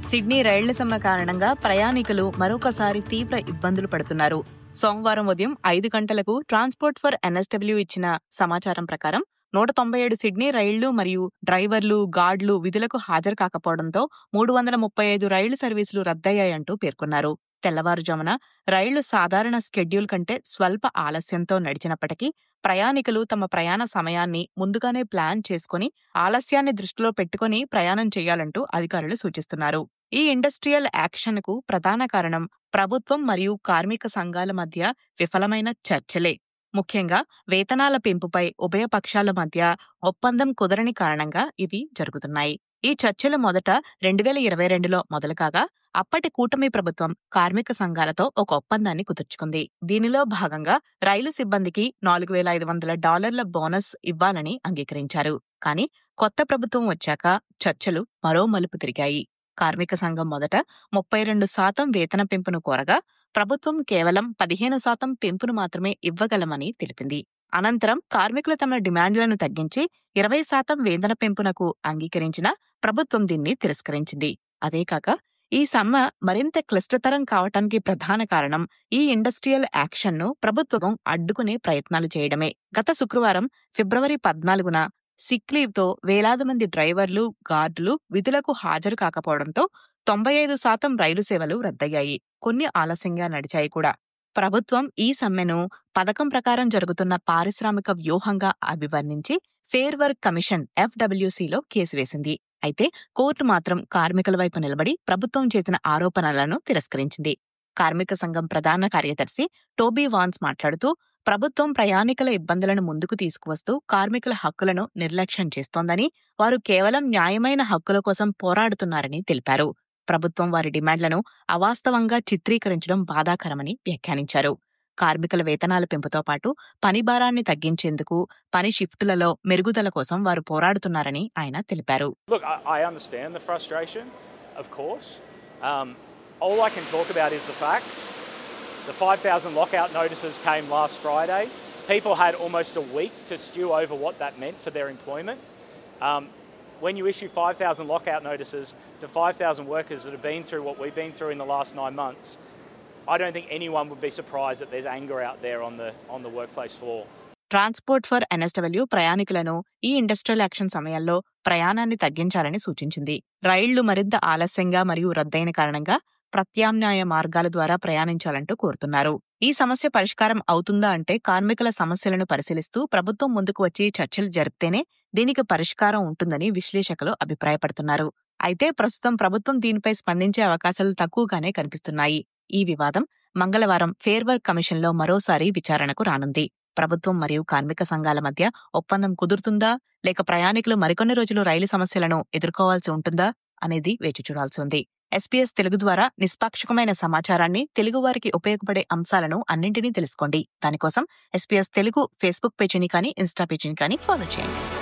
Sydney రైళ్ల సమ్మె కారణంగా ప్రయాణికులు మరొకసారి తీవ్ర ఇబ్బందులు పడుతున్నారు సోమవారం ఉదయం ఐదు గంటలకు ట్రాన్స్పోర్ట్ ఫర్ ఎన్ఎస్డబ్ల్యూ ఇచ్చిన సమాచారం ప్రకారం నూట తొంభై ఏడు సిడ్నీ రైళ్లు మరియు డ్రైవర్లు గార్డులు విధులకు హాజరు కాకపోవడంతో మూడు వందల ముప్పై ఐదు రైళ్లు సర్వీసులు రద్దయ్యాయంటూ పేర్కొన్నారు తెల్లవారుజామున రైళ్లు సాధారణ స్కెడ్యూల్ కంటే స్వల్ప ఆలస్యంతో నడిచినప్పటికీ ప్రయాణికులు తమ ప్రయాణ సమయాన్ని ముందుగానే ప్లాన్ చేసుకుని ఆలస్యాన్ని దృష్టిలో పెట్టుకుని ప్రయాణం చేయాలంటూ అధికారులు సూచిస్తున్నారు ఈ ఇండస్ట్రియల్ యాక్షన్కు ప్రధాన కారణం ప్రభుత్వం మరియు కార్మిక సంఘాల మధ్య విఫలమైన చర్చలే ముఖ్యంగా వేతనాల పెంపుపై ఉభయ పక్షాల మధ్య ఒప్పందం కుదరని కారణంగా ఇవి జరుగుతున్నాయి ఈ చర్చలు మొదట రెండు వేల ఇరవై రెండులో మొదలుకాగా అప్పటి కూటమి ప్రభుత్వం కార్మిక సంఘాలతో ఒక ఒప్పందాన్ని కుదుర్చుకుంది దీనిలో భాగంగా రైలు సిబ్బందికి నాలుగు వేల ఐదు వందల డాలర్ల బోనస్ ఇవ్వాలని అంగీకరించారు కానీ కొత్త ప్రభుత్వం వచ్చాక చర్చలు మరో మలుపు తిరిగాయి కార్మిక సంఘం మొదట ముప్పై రెండు శాతం వేతన పెంపును కోరగా ప్రభుత్వం కేవలం పదిహేను శాతం పెంపును మాత్రమే ఇవ్వగలమని తెలిపింది అనంతరం కార్మికులు తమ డిమాండ్లను తగ్గించి ఇరవై శాతం వేతన పెంపునకు అంగీకరించిన ప్రభుత్వం దీన్ని తిరస్కరించింది అదేకాక ఈ సమ్మె మరింత క్లిష్టతరం కావటానికి ప్రధాన కారణం ఈ ఇండస్ట్రియల్ యాక్షన్ను ప్రభుత్వం అడ్డుకునే ప్రయత్నాలు చేయడమే గత శుక్రవారం ఫిబ్రవరి పద్నాలుగున సిక్ లీవ్తో వేలాది మంది డ్రైవర్లు గార్డులు విధులకు హాజరు కాకపోవడంతో తొంభై ఐదు శాతం రైలు సేవలు రద్దయ్యాయి కొన్ని ఆలస్యంగా నడిచాయి కూడా ప్రభుత్వం ఈ సమ్మెను పథకం ప్రకారం జరుగుతున్న పారిశ్రామిక వ్యూహంగా అభివర్ణించి ఫేర్ వర్క్ కమిషన్ ఎఫ్డబ్ల్యూసీలో కేసు వేసింది అయితే కోర్టు మాత్రం కార్మికుల వైపు నిలబడి ప్రభుత్వం చేసిన ఆరోపణలను తిరస్కరించింది కార్మిక సంఘం ప్రధాన కార్యదర్శి టోబీ వాన్స్ మాట్లాడుతూ ప్రభుత్వం ప్రయాణికుల ఇబ్బందులను ముందుకు తీసుకువస్తూ కార్మికుల హక్కులను నిర్లక్ష్యం చేస్తోందని వారు కేవలం న్యాయమైన హక్కుల కోసం పోరాడుతున్నారని తెలిపారు ప్రభుత్వం వారి డిమాండ్లను అవాస్తవంగా చిత్రీకరించడం బాధాకరమని వ్యాఖ్యానించారు కార్మికుల వేతనాల పెంపుతో పాటు పని భారాన్ని తగ్గించేందుకు పని షిఫ్టులలో మెరుగుదల కోసం వారు పోరాడుతున్నారని ఆయన తెలిపారు Look, I, I understand the frustration, of course. Um, all I can talk about is the facts. The 5,000 lockout notices came last Friday. People had almost a week to stew over what that meant for their employment. Um, when you issue 5,000 lockout notices to 5,000 workers that have been through what we've been through in the last nine months, I don't think anyone would be surprised that there's anger out there on the, on the workplace floor. Transport for NSW ప్రయాణికులను ఈ industrial action సమయంలో ప్రయాణాన్ని తగ్గించాలని సూచించింది రైళ్లు మరింత ఆలస్యంగా మరియు రద్దయిన కారణంగా ప్రత్యామ్నాయ మార్గాల ద్వారా ప్రయాణించాలంటూ కోరుతున్నారు ఈ సమస్య పరిష్కారం అవుతుందా అంటే కార్మికుల సమస్యలను పరిశీలిస్తూ ప్రభుత్వం ముందుకు వచ్చి చర్చలు జరిపితేనే దీనికి పరిష్కారం ఉంటుందని విశ్లేషకులు అభిప్రాయపడుతున్నారు అయితే ప్రస్తుతం ప్రభుత్వం దీనిపై స్పందించే అవకాశాలు తక్కువగానే కనిపిస్తున్నాయి ఈ వివాదం మంగళవారం ఫేర్ వర్క్ కమిషన్లో మరోసారి విచారణకు రానుంది ప్రభుత్వం మరియు కార్మిక సంఘాల మధ్య ఒప్పందం కుదురుతుందా లేక ప్రయాణికులు మరికొన్ని రోజులు రైలు సమస్యలను ఎదుర్కోవాల్సి ఉంటుందా అనేది వేచి చూడాల్సి ఉంది ఎస్పీఎస్ తెలుగు ద్వారా నిష్పాక్షికమైన సమాచారాన్ని తెలుగు వారికి ఉపయోగపడే అంశాలను అన్నింటినీ తెలుసుకోండి దానికోసం ఎస్పీఎస్ తెలుగు ఫేస్బుక్ పేజీని కానీ ఇన్స్టా పేజీని కానీ ఫాలో చేయండి